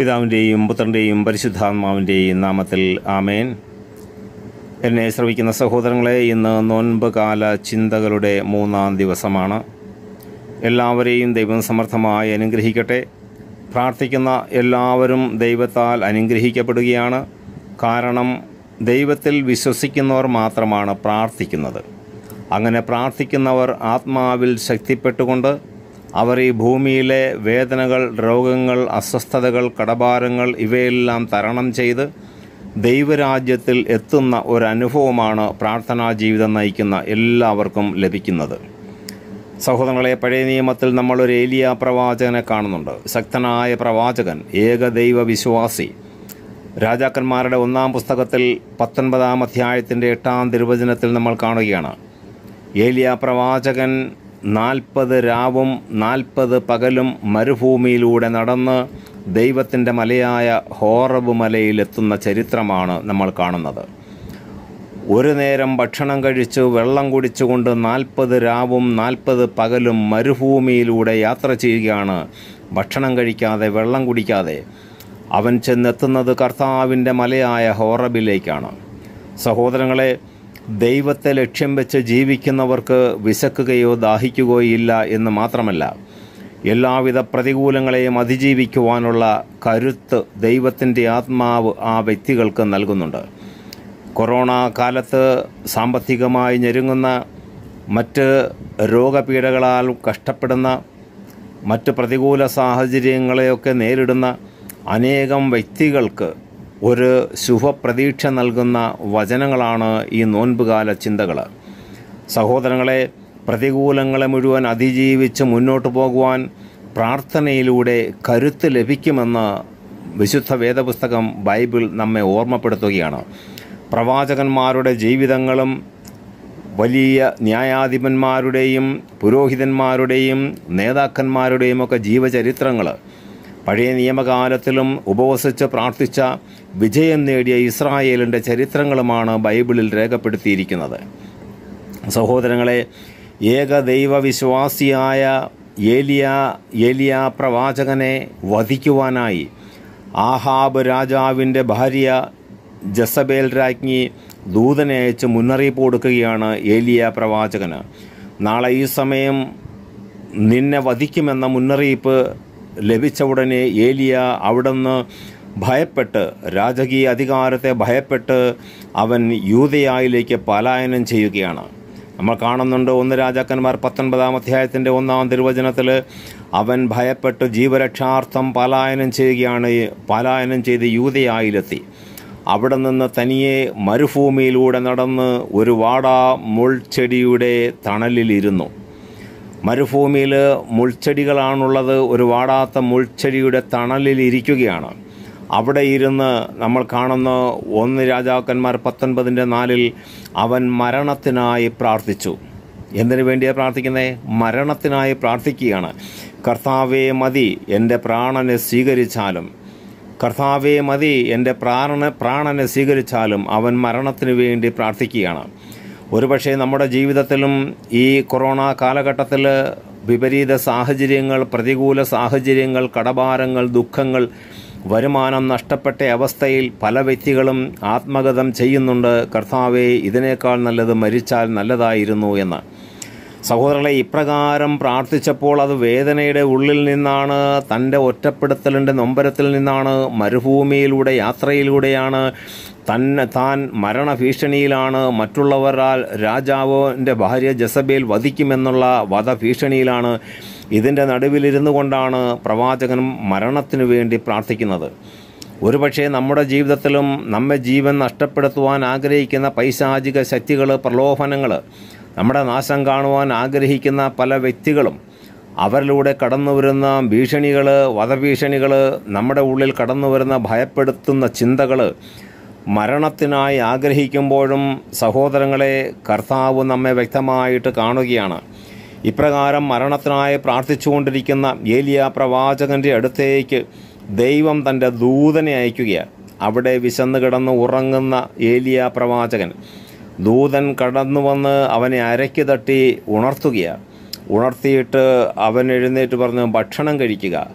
പിതാവിൻ്റെയും പുത്രൻ്റെയും പരിശുദ്ധാത്മാവിൻ്റെയും നാമത്തിൽ ആമേൻ എന്നെ ശ്രവിക്കുന്ന സഹോദരങ്ങളെ ഇന്ന് നോൻപ് കാല ചിന്തകളുടെ മൂന്നാം ദിവസമാണ് എല്ലാവരെയും ദൈവം സമർത്ഥമായി അനുഗ്രഹിക്കട്ടെ പ്രാർത്ഥിക്കുന്ന എല്ലാവരും ദൈവത്താൽ അനുഗ്രഹിക്കപ്പെടുകയാണ് കാരണം ദൈവത്തിൽ വിശ്വസിക്കുന്നവർ മാത്രമാണ് പ്രാർത്ഥിക്കുന്നത് അങ്ങനെ പ്രാർത്ഥിക്കുന്നവർ ആത്മാവിൽ ശക്തിപ്പെട്ടുകൊണ്ട് അവർ ഈ ഭൂമിയിലെ വേദനകൾ രോഗങ്ങൾ അസ്വസ്ഥതകൾ കടഭാരങ്ങൾ ഇവയെല്ലാം തരണം ചെയ്ത് ദൈവരാജ്യത്തിൽ എത്തുന്ന ഒരനുഭവമാണ് പ്രാർത്ഥനാ ജീവിതം നയിക്കുന്ന എല്ലാവർക്കും ലഭിക്കുന്നത് സഹോദരങ്ങളെ പഴയ നിയമത്തിൽ നമ്മളൊരു ഏലിയ പ്രവാചകനെ കാണുന്നുണ്ട് ശക്തനായ പ്രവാചകൻ ഏകദൈവ വിശ്വാസി രാജാക്കന്മാരുടെ ഒന്നാം പുസ്തകത്തിൽ പത്തൊൻപതാം അധ്യായത്തിൻ്റെ എട്ടാം തിരുവചനത്തിൽ നമ്മൾ കാണുകയാണ് ഏലിയ പ്രവാചകൻ നാൽപ്പത് രാവും നാൽപ്പത് പകലും മരുഭൂമിയിലൂടെ നടന്ന് ദൈവത്തിൻ്റെ മലയായ ഹോറബ് മലയിലെത്തുന്ന ചരിത്രമാണ് നമ്മൾ കാണുന്നത് ഒരു നേരം ഭക്ഷണം കഴിച്ചു വെള്ളം കുടിച്ചുകൊണ്ട് നാൽപ്പത് രാവും നാൽപ്പത് പകലും മരുഭൂമിയിലൂടെ യാത്ര ചെയ്യുകയാണ് ഭക്ഷണം കഴിക്കാതെ വെള്ളം കുടിക്കാതെ അവൻ ചെന്നെത്തുന്നത് കർത്താവിൻ്റെ മലയായ ഹോറബിലേക്കാണ് സഹോദരങ്ങളെ ദൈവത്തെ ലക്ഷ്യം വെച്ച് ജീവിക്കുന്നവർക്ക് വിശക്കുകയോ ദാഹിക്കുകയോ ഇല്ല എന്ന് മാത്രമല്ല എല്ലാവിധ പ്രതികൂലങ്ങളെയും അതിജീവിക്കുവാനുള്ള കരുത്ത് ദൈവത്തിൻ്റെ ആത്മാവ് ആ വ്യക്തികൾക്ക് നൽകുന്നുണ്ട് കൊറോണ കാലത്ത് സാമ്പത്തികമായി ഞെരുങ്ങുന്ന മറ്റ് രോഗപീഠകളാൽ കഷ്ടപ്പെടുന്ന മറ്റ് പ്രതികൂല സാഹചര്യങ്ങളെയൊക്കെ നേരിടുന്ന അനേകം വ്യക്തികൾക്ക് ഒരു ശുഭപ്രതീക്ഷ നൽകുന്ന വചനങ്ങളാണ് ഈ നോൻപുകാല ചിന്തകൾ സഹോദരങ്ങളെ പ്രതികൂലങ്ങളെ മുഴുവൻ അതിജീവിച്ച് മുന്നോട്ട് പോകുവാൻ പ്രാർത്ഥനയിലൂടെ കരുത്ത് ലഭിക്കുമെന്ന് വിശുദ്ധ വേദപുസ്തകം ബൈബിൾ നമ്മെ ഓർമ്മപ്പെടുത്തുകയാണ് പ്രവാചകന്മാരുടെ ജീവിതങ്ങളും വലിയ ന്യായാധിപന്മാരുടെയും പുരോഹിതന്മാരുടെയും നേതാക്കന്മാരുടെയും ഒക്കെ ജീവചരിത്രങ്ങൾ പഴയ നിയമകാലത്തിലും ഉപവസിച്ച് പ്രാർത്ഥിച്ച വിജയം നേടിയ ഇസ്രായേലിൻ്റെ ചരിത്രങ്ങളുമാണ് ബൈബിളിൽ രേഖപ്പെടുത്തിയിരിക്കുന്നത് സഹോദരങ്ങളെ ഏകദൈവ വിശ്വാസിയായ ഏലിയ ഏലിയ പ്രവാചകനെ വധിക്കുവാനായി ആഹാബ് രാജാവിൻ്റെ ഭാര്യ ജസബേൽ രാജ്ഞി ദൂതനെ അയച്ച് മുന്നറിയിപ്പ് കൊടുക്കുകയാണ് ഏലിയ പ്രവാചകന് നാളെ ഈ സമയം നിന്നെ വധിക്കുമെന്ന മുന്നറിയിപ്പ് ലഭിച്ച ഉടനെ ഏലിയ അവിടുന്ന് ഭയപ്പെട്ട് രാജകീയ അധികാരത്തെ ഭയപ്പെട്ട് അവൻ യൂതയായിലേക്ക് പലായനം ചെയ്യുകയാണ് നമ്മൾ കാണുന്നുണ്ട് ഒന്ന് രാജാക്കന്മാർ പത്തൊൻപതാം അധ്യായത്തിൻ്റെ ഒന്നാം തിരുവചനത്തിൽ അവൻ ഭയപ്പെട്ട് ജീവരക്ഷാർത്ഥം പലായനം ചെയ്യുകയാണ് പലായനം ചെയ്ത് യൂതയായിലെത്തി അവിടെ നിന്ന് തനിയെ മരുഭൂമിയിലൂടെ നടന്ന് ഒരു വാടാ മുൾച്ചെടിയുടെ തണലിലിരുന്നു മരുഭൂമിയിൽ മുൾച്ചെടികളാണുള്ളത് ഒരു വാടാത്ത മുൾച്ചെടിയുടെ തണലിൽ ഇരിക്കുകയാണ് അവിടെ ഇരുന്ന് നമ്മൾ കാണുന്ന ഒന്ന് രാജാക്കന്മാർ പത്തൊൻപതിൻ്റെ നാലിൽ അവൻ മരണത്തിനായി പ്രാർത്ഥിച്ചു എന്തിനു വേണ്ടിയാണ് പ്രാർത്ഥിക്കുന്നത് മരണത്തിനായി പ്രാർത്ഥിക്കുകയാണ് കർത്താവേ മതി എൻ്റെ പ്രാണനെ സ്വീകരിച്ചാലും കർത്താവേ മതി എൻ്റെ പ്രാണന പ്രാണനെ സ്വീകരിച്ചാലും അവൻ മരണത്തിന് വേണ്ടി പ്രാർത്ഥിക്കുകയാണ് ഒരുപക്ഷെ നമ്മുടെ ജീവിതത്തിലും ഈ കൊറോണ കാലഘട്ടത്തിൽ വിപരീത സാഹചര്യങ്ങൾ പ്രതികൂല സാഹചര്യങ്ങൾ കടഭാരങ്ങൾ ദുഃഖങ്ങൾ വരുമാനം നഷ്ടപ്പെട്ട അവസ്ഥയിൽ പല വ്യക്തികളും ആത്മഗതം ചെയ്യുന്നുണ്ട് കർത്താവെ ഇതിനേക്കാൾ നല്ലത് മരിച്ചാൽ നല്ലതായിരുന്നു എന്ന് സഹോദരങ്ങളെ ഇപ്രകാരം പ്രാർത്ഥിച്ചപ്പോൾ അത് വേദനയുടെ ഉള്ളിൽ നിന്നാണ് തൻ്റെ ഒറ്റപ്പെടുത്തലിൻ്റെ നൊമ്പരത്തിൽ നിന്നാണ് മരുഭൂമിയിലൂടെ യാത്രയിലൂടെയാണ് തന്നെ താൻ മരണഭീഷണിയിലാണ് മറ്റുള്ളവരാൽ രാജാവിൻ്റെ ഭാര്യ ജസബേൽ വധിക്കുമെന്നുള്ള വധഭീഷണിയിലാണ് ഇതിൻ്റെ നടുവിലിരുന്നു കൊണ്ടാണ് പ്രവാചകൻ മരണത്തിനു വേണ്ടി പ്രാർത്ഥിക്കുന്നത് ഒരുപക്ഷെ നമ്മുടെ ജീവിതത്തിലും നമ്മെ ജീവൻ നഷ്ടപ്പെടുത്തുവാൻ ആഗ്രഹിക്കുന്ന പൈശാചിക ശക്തികൾ പ്രലോഭനങ്ങൾ നമ്മുടെ നാശം കാണുവാൻ ആഗ്രഹിക്കുന്ന പല വ്യക്തികളും അവരിലൂടെ കടന്നു വരുന്ന ഭീഷണികൾ വധഭീഷണികൾ നമ്മുടെ ഉള്ളിൽ കടന്നു വരുന്ന ഭയപ്പെടുത്തുന്ന ചിന്തകൾ മരണത്തിനായി ആഗ്രഹിക്കുമ്പോഴും സഹോദരങ്ങളെ കർത്താവ് നമ്മെ വ്യക്തമായിട്ട് കാണുകയാണ് ഇപ്രകാരം മരണത്തിനായി പ്രാർത്ഥിച്ചുകൊണ്ടിരിക്കുന്ന ഏലിയ പ്രവാചകൻ്റെ അടുത്തേക്ക് ദൈവം തൻ്റെ ദൂതനെ അയക്കുകയാണ് അവിടെ വിശന്ന് കിടന്ന് ഉറങ്ങുന്ന ഏലിയ പ്രവാചകൻ ദൂതൻ കടന്നു വന്ന് അവനെ അരയ്ക്ക് തട്ടി ഉണർത്തുകയാണ് ഉണർത്തിയിട്ട് അവൻ എഴുന്നേറ്റ് പറഞ്ഞു ഭക്ഷണം കഴിക്കുക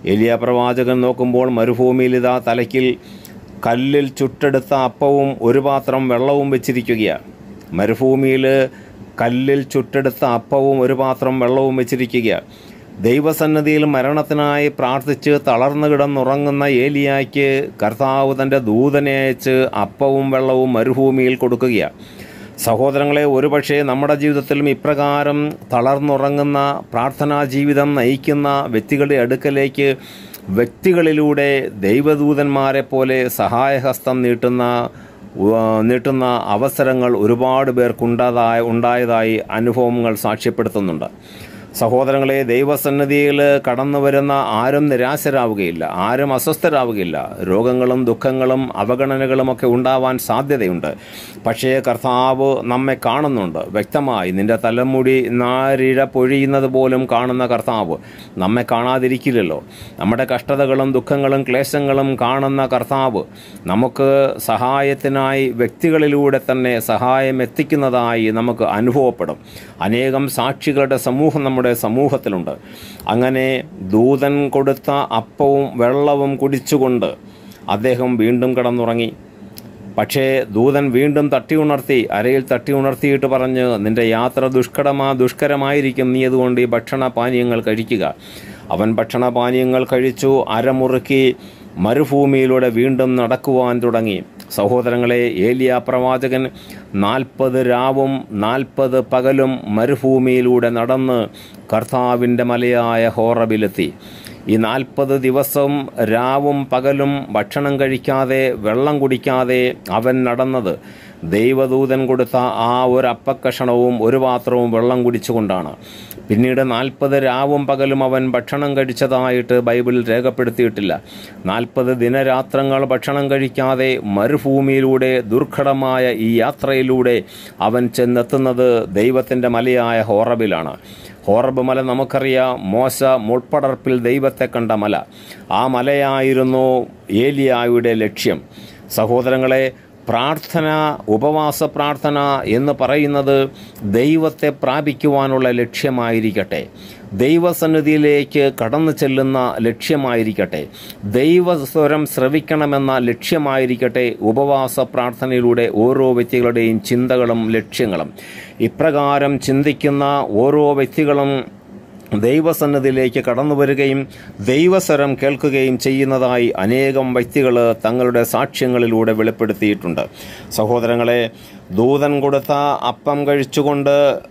എലിയ പ്രവാചകൻ നോക്കുമ്പോൾ മരുഭൂമിയിൽ ഇതാ തലയ്ക്കിൽ കല്ലിൽ ചുട്ടെടുത്ത അപ്പവും ഒരു പാത്രം വെള്ളവും വെച്ചിരിക്കുകയാണ് മരുഭൂമിയിൽ കല്ലിൽ ചുട്ടെടുത്ത അപ്പവും ഒരു പാത്രം വെള്ളവും വെച്ചിരിക്കുകയാണ് ദൈവസന്നിധിയിൽ മരണത്തിനായി പ്രാർത്ഥിച്ച് തളർന്നു കിടന്നുറങ്ങുന്ന ഏലിയായ്ക്ക് കർത്താവ് തൻ്റെ ദൂതനെ അയച്ച് അപ്പവും വെള്ളവും മരുഭൂമിയിൽ കൊടുക്കുകയാണ് സഹോദരങ്ങളെ ഒരുപക്ഷെ നമ്മുടെ ജീവിതത്തിലും ഇപ്രകാരം തളർന്നുറങ്ങുന്ന പ്രാർത്ഥനാ ജീവിതം നയിക്കുന്ന വ്യക്തികളുടെ അടുക്കലേക്ക് വ്യക്തികളിലൂടെ ദൈവദൂതന്മാരെ പോലെ സഹായഹസ്തം നീട്ടുന്ന ഉവ്വ് നീട്ടുന്ന അവസരങ്ങൾ ഒരുപാട് പേർക്കുണ്ടാതായ ഉണ്ടായതായി അനുഭവങ്ങൾ സാക്ഷ്യപ്പെടുത്തുന്നുണ്ട് സഹോദരങ്ങളെ ദൈവസന്നിധിയിൽ കടന്നു വരുന്ന ആരും നിരാശരാവുകയില്ല ആരും അസ്വസ്ഥരാവുകയില്ല രോഗങ്ങളും ദുഃഖങ്ങളും അവഗണനകളുമൊക്കെ ഉണ്ടാവാൻ സാധ്യതയുണ്ട് പക്ഷേ കർത്താവ് നമ്മെ കാണുന്നുണ്ട് വ്യക്തമായി നിന്റെ തലമുടി നാരിഴ പൊഴിയുന്നത് പോലും കാണുന്ന കർത്താവ് നമ്മെ കാണാതിരിക്കില്ലല്ലോ നമ്മുടെ കഷ്ടതകളും ദുഃഖങ്ങളും ക്ലേശങ്ങളും കാണുന്ന കർത്താവ് നമുക്ക് സഹായത്തിനായി വ്യക്തികളിലൂടെ തന്നെ സഹായം എത്തിക്കുന്നതായി നമുക്ക് അനുഭവപ്പെടും അനേകം സാക്ഷികളുടെ സമൂഹം നമ്മുടെ സമൂഹത്തിലുണ്ട് അങ്ങനെ ദൂതൻ കൊടുത്ത അപ്പവും വെള്ളവും കുടിച്ചുകൊണ്ട് അദ്ദേഹം വീണ്ടും കടന്നുറങ്ങി പക്ഷേ ദൂതൻ വീണ്ടും തട്ടി ഉണർത്തി അരയിൽ തട്ടി ഉണർത്തിയിട്ട് പറഞ്ഞ് നിന്റെ യാത്ര ദുഷ്കരമാ ദുഷ്കരമായിരിക്കും നീ അതുകൊണ്ട് ഈ ഭക്ഷണ പാനീയങ്ങൾ കഴിക്കുക അവൻ ഭക്ഷണ പാനീയങ്ങൾ കഴിച്ചു അരമുറുക്കി മരുഭൂമിയിലൂടെ വീണ്ടും നടക്കുവാൻ തുടങ്ങി സഹോദരങ്ങളെ ഏലിയ പ്രവാചകൻ നാൽപ്പത് രാവും നാൽപ്പത് പകലും മരുഭൂമിയിലൂടെ നടന്ന് കർത്താവിൻ്റെ മലയായ ഹോറബിലെത്തി ഈ നാൽപ്പത് ദിവസം രാവും പകലും ഭക്ഷണം കഴിക്കാതെ വെള്ളം കുടിക്കാതെ അവൻ നടന്നത് ദൈവദൂതൻ കൊടുത്ത ആ ഒരു അപ്പക്കഷണവും ഒരു പാത്രവും വെള്ളം കുടിച്ചുകൊണ്ടാണ് പിന്നീട് നാൽപ്പത് രാവും പകലും അവൻ ഭക്ഷണം കഴിച്ചതായിട്ട് ബൈബിളിൽ രേഖപ്പെടുത്തിയിട്ടില്ല നാൽപ്പത് ദിനരാത്രങ്ങൾ ഭക്ഷണം കഴിക്കാതെ മരുഭൂമിയിലൂടെ ദുർഘടമായ ഈ യാത്രയിലൂടെ അവൻ ചെന്നെത്തുന്നത് ദൈവത്തിൻ്റെ മലയായ ഹോറബിലാണ് ഹോറബ് മല നമുക്കറിയാം മോശ മുൾപ്പടർപ്പിൽ ദൈവത്തെ കണ്ട മല ആ മലയായിരുന്നു ഏലിയായുടെ ലക്ഷ്യം സഹോദരങ്ങളെ പ്രാർത്ഥന ഉപവാസ പ്രാർത്ഥന എന്ന് പറയുന്നത് ദൈവത്തെ പ്രാപിക്കുവാനുള്ള ലക്ഷ്യമായിരിക്കട്ടെ ദൈവസന്നിധിയിലേക്ക് കടന്നു ചെല്ലുന്ന ലക്ഷ്യമായിരിക്കട്ടെ ദൈവസ്വരം ശ്രവിക്കണമെന്ന ലക്ഷ്യമായിരിക്കട്ടെ ഉപവാസ പ്രാർത്ഥനയിലൂടെ ഓരോ വ്യക്തികളുടെയും ചിന്തകളും ലക്ഷ്യങ്ങളും ഇപ്രകാരം ചിന്തിക്കുന്ന ഓരോ വ്യക്തികളും ദൈവസന്നിധിയിലേക്ക് കടന്നു വരികയും ദൈവസ്വരം കേൾക്കുകയും ചെയ്യുന്നതായി അനേകം വ്യക്തികൾ തങ്ങളുടെ സാക്ഷ്യങ്ങളിലൂടെ വെളിപ്പെടുത്തിയിട്ടുണ്ട് സഹോദരങ്ങളെ ദൂതൻ കൊടുത്ത അപ്പം കഴിച്ചുകൊണ്ട്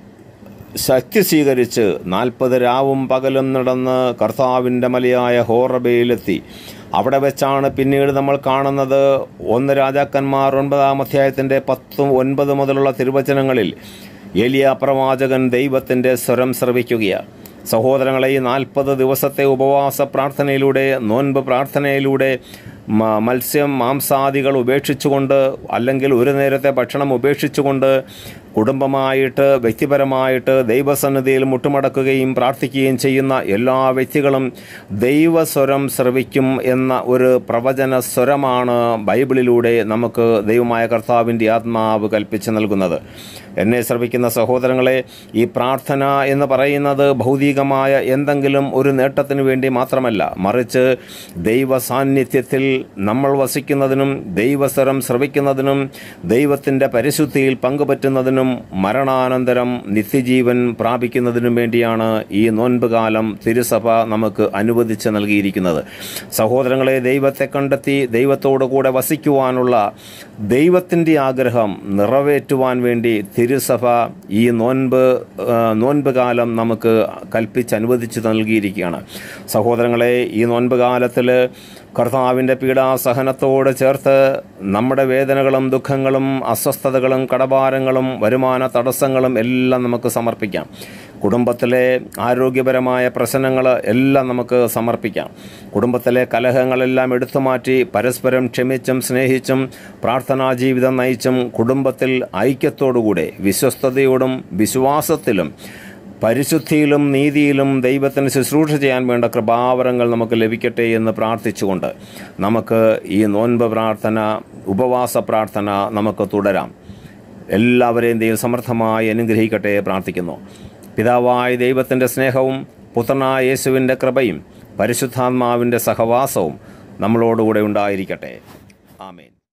ശക്തി സ്വീകരിച്ച് നാൽപ്പത് രാവും പകലും നടന്ന് കർത്താവിൻ്റെ മലയായ ഹോറബയിലെത്തി അവിടെ വെച്ചാണ് പിന്നീട് നമ്മൾ കാണുന്നത് ഒന്ന് രാജാക്കന്മാർ ഒൻപതാം അധ്യായത്തിൻ്റെ പത്തും ഒൻപത് മുതലുള്ള തിരുവചനങ്ങളിൽ ഏലിയ പ്രവാചകൻ ദൈവത്തിൻ്റെ സ്വരം ശ്രവിക്കുകയാണ് സഹോദരങ്ങളെ ഈ നാൽപ്പത് ദിവസത്തെ ഉപവാസ പ്രാർത്ഥനയിലൂടെ നോൻപ് പ്രാർത്ഥനയിലൂടെ മ- മത്സ്യം മാംസാദികൾ ഉപേക്ഷിച്ചുകൊണ്ട് അല്ലെങ്കിൽ ഒരു നേരത്തെ ഭക്ഷണം ഉപേക്ഷിച്ചുകൊണ്ട് കുടുംബമായിട്ട് വ്യക്തിപരമായിട്ട് ദൈവസന്നിധിയിൽ മുട്ടുമടക്കുകയും പ്രാർത്ഥിക്കുകയും ചെയ്യുന്ന എല്ലാ വ്യക്തികളും ദൈവസ്വരം ശ്രവിക്കും എന്ന ഒരു പ്രവചന സ്വരമാണ് ബൈബിളിലൂടെ നമുക്ക് ദൈവമായ കർത്താവിൻ്റെ ആത്മാവ് കൽപ്പിച്ച് നൽകുന്നത് എന്നെ ശ്രവിക്കുന്ന സഹോദരങ്ങളെ ഈ പ്രാർത്ഥന എന്ന് പറയുന്നത് ഭൗതികമായ എന്തെങ്കിലും ഒരു നേട്ടത്തിന് വേണ്ടി മാത്രമല്ല മറിച്ച് ദൈവ സാന്നിധ്യത്തിൽ നമ്മൾ വസിക്കുന്നതിനും ദൈവസ്വരം ശ്രവിക്കുന്നതിനും ദൈവത്തിൻ്റെ പരിശുദ്ധിയിൽ പങ്കുപറ്റുന്നതിനും മരണാനന്തരം നിത്യജീവൻ പ്രാപിക്കുന്നതിനും വേണ്ടിയാണ് ഈ നോൻപ് കാലം തിരുസഭ നമുക്ക് അനുവദിച്ച് നൽകിയിരിക്കുന്നത് സഹോദരങ്ങളെ ദൈവത്തെ കണ്ടെത്തി ദൈവത്തോടു കൂടെ വസിക്കുവാനുള്ള ദൈവത്തിൻ്റെ ആഗ്രഹം നിറവേറ്റുവാൻ വേണ്ടി തിരുസഭ ഈ നോൻപ് ആ, നോൻപ് കാലം നമുക്ക് കൽപ്പിച്ച് അനുവദിച്ച് നൽകിയിരിക്കുകയാണ് സഹോദരങ്ങളെ ഈ നോൻപ് കാലത്തിൽ കർത്താവിൻ്റെ പീഡാസഹനത്തോട് ചേർത്ത് നമ്മുടെ വേദനകളും ദുഃഖങ്ങളും അസ്വസ്ഥതകളും കടഭാരങ്ങളും വരുമാന തടസ്സങ്ങളും എല്ലാം നമുക്ക് സമർപ്പിക്കാം കുടുംബത്തിലെ ആരോഗ്യപരമായ പ്രശ്നങ്ങൾ എല്ലാം നമുക്ക് സമർപ്പിക്കാം കുടുംബത്തിലെ കലഹങ്ങളെല്ലാം എടുത്തു മാറ്റി പരസ്പരം ക്ഷമിച്ചും സ്നേഹിച്ചും പ്രാർത്ഥനാ ജീവിതം നയിച്ചും കുടുംബത്തിൽ ഐക്യത്തോടുകൂടെ വിശ്വസ്തയോടും വിശ്വാസത്തിലും പരിശുദ്ധിയിലും നീതിയിലും ദൈവത്തിന് ശുശ്രൂഷ ചെയ്യാൻ വേണ്ട കൃപാവരങ്ങൾ നമുക്ക് ലഭിക്കട്ടെ എന്ന് പ്രാർത്ഥിച്ചുകൊണ്ട് നമുക്ക് ഈ നോൻപ് പ്രാർത്ഥന ഉപവാസ പ്രാർത്ഥന നമുക്ക് തുടരാം എല്ലാവരെയും ദൈവം സമർത്ഥമായി അനുഗ്രഹിക്കട്ടെ പ്രാർത്ഥിക്കുന്നു പിതാവായ ദൈവത്തിൻ്റെ സ്നേഹവും പുത്രനായ യേശുവിൻ്റെ കൃപയും പരിശുദ്ധാത്മാവിൻ്റെ സഹവാസവും നമ്മളോടുകൂടെ ഉണ്ടായിരിക്കട്ടെ ആമേൻ